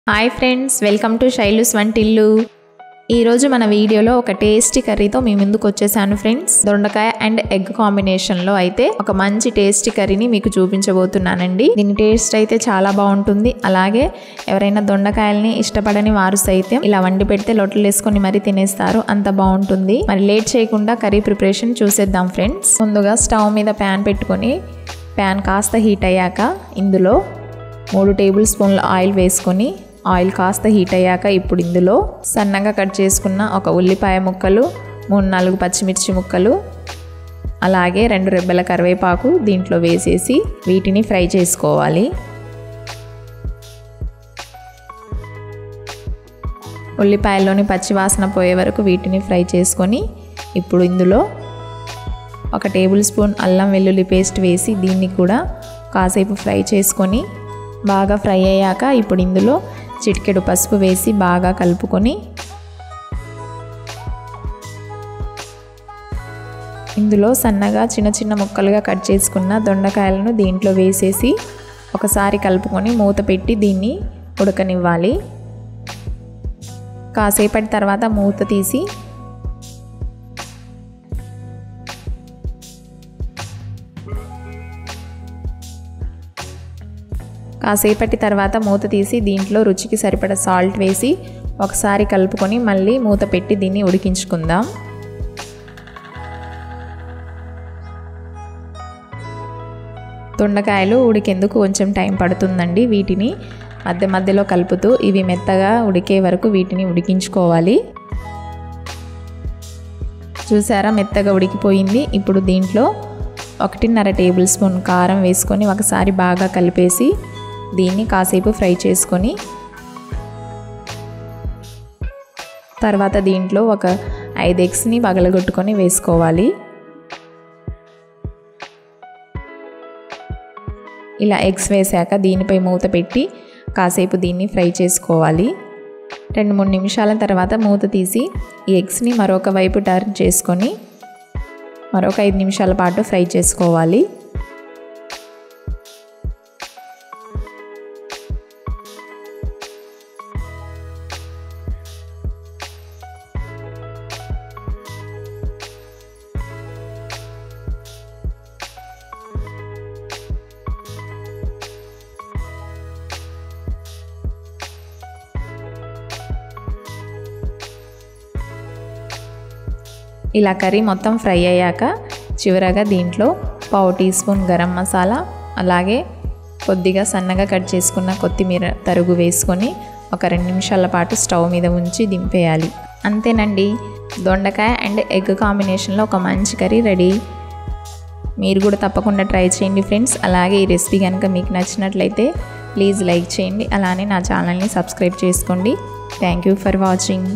hi friends welcome to Shailu's వంటిల్లు ఈరోజు మన వీడియోలో ఒక టేస్టీ కర్రీతో మీ ముందుకు వచ్చేసాను ఫ్రెండ్స్ దొండకాయ అండ్ ఎగ్ కాంబినేషన్లో అయితే ఒక మంచి టేస్టీ కర్రీని మీకు చూపించబోతున్నానండి దీని టేస్ట్ అయితే చాలా బాగుంటుంది అలాగే ఎవరైనా దొండకాయల్ని ఇష్టపడని వారు సైతం ఇలా వండి పెడితే లొట్టలు వేసుకొని మరీ తినేస్తారు అంత బాగుంటుంది మరి లేట్ చేయకుండా కర్రీ ప్రిపరేషన్ చూసేద్దాం ఫ్రెండ్స్ ముందుగా స్టవ్ మీద ప్యాన్ పెట్టుకొని ప్యాన్ కాస్త హీట్ అయ్యాక ఇందులో మూడు టేబుల్ స్పూన్ల ఆయిల్ వేసుకొని ఆయిల్ కాస్త హీట్ అయ్యాక ఇప్పుడు ఇందులో సన్నగా కట్ చేసుకున్న ఒక ఉల్లిపాయ ముక్కలు మూడు నాలుగు పచ్చిమిర్చి ముక్కలు అలాగే రెండు రెబ్బల కరివేపాకు దీంట్లో వేసేసి వీటిని ఫ్రై చేసుకోవాలి ఉల్లిపాయల్లోని పచ్చివాసన పోయే వరకు వీటిని ఫ్రై చేసుకొని ఇప్పుడు ఇందులో ఒక టేబుల్ స్పూన్ అల్లం వెల్లుల్లి పేస్ట్ వేసి దీన్ని కూడా కాసేపు ఫ్రై చేసుకొని బాగా ఫ్రై అయ్యాక ఇప్పుడు ఇందులో చిటికెడు పసుపు వేసి బాగా కలుపుకొని ఇందులో సన్నగా చిన్న చిన్న ముక్కలుగా కట్ చేసుకున్న దొండకాయలను దీంట్లో వేసేసి ఒకసారి కలుపుకొని మూత పెట్టి దీన్ని ఉడకనివ్వాలి కాసేపటి తర్వాత మూత తీసి కాసేపటి తర్వాత మూత తీసి దీంట్లో రుచికి సరిపడ సాల్ట్ వేసి ఒకసారి కలుపుకొని మళ్ళీ మూత పెట్టి దీన్ని ఉడికించుకుందాం దొండకాయలు ఉడికేందుకు కొంచెం టైం పడుతుందండి వీటిని మధ్య మధ్యలో కలుపుతూ ఇవి మెత్తగా ఉడికే వరకు వీటిని ఉడికించుకోవాలి చూసారా మెత్తగా ఉడికిపోయింది ఇప్పుడు దీంట్లో ఒకటిన్నర టేబుల్ స్పూన్ కారం వేసుకొని ఒకసారి బాగా కలిపేసి దీన్ని కాసేపు ఫ్రై చేసుకొని తర్వాత దీంట్లో ఒక ఐదు ఎగ్స్ని పగలగొట్టుకొని వేసుకోవాలి ఇలా ఎగ్స్ వేసాక దీనిపై మూత పెట్టి కాసేపు దీన్ని ఫ్రై చేసుకోవాలి రెండు మూడు నిమిషాల తర్వాత మూత తీసి ఈ ఎగ్స్ని మరొక వైపు టర్న్ చేసుకొని మరొక ఐదు నిమిషాల పాటు ఫ్రై చేసుకోవాలి ఇలా కర్రీ మొత్తం ఫ్రై అయ్యాక చివరగా దీంట్లో పావు టీ స్పూన్ గరం మసాలా అలాగే కొద్దిగా సన్నగా కట్ చేసుకున్న కొత్తిమీర తరుగు వేసుకొని ఒక రెండు నిమిషాల పాటు స్టవ్ మీద ఉంచి దింపేయాలి అంతేనండి దొండకాయ అండ్ ఎగ్ కాంబినేషన్లో ఒక మంచి కర్రీ రెడీ మీరు కూడా తప్పకుండా ట్రై చేయండి ఫ్రెండ్స్ అలాగే ఈ రెసిపీ కనుక మీకు నచ్చినట్లయితే ప్లీజ్ లైక్ చేయండి అలానే నా ఛానల్ని సబ్స్క్రైబ్ చేసుకోండి థ్యాంక్ యూ ఫర్ వాచింగ్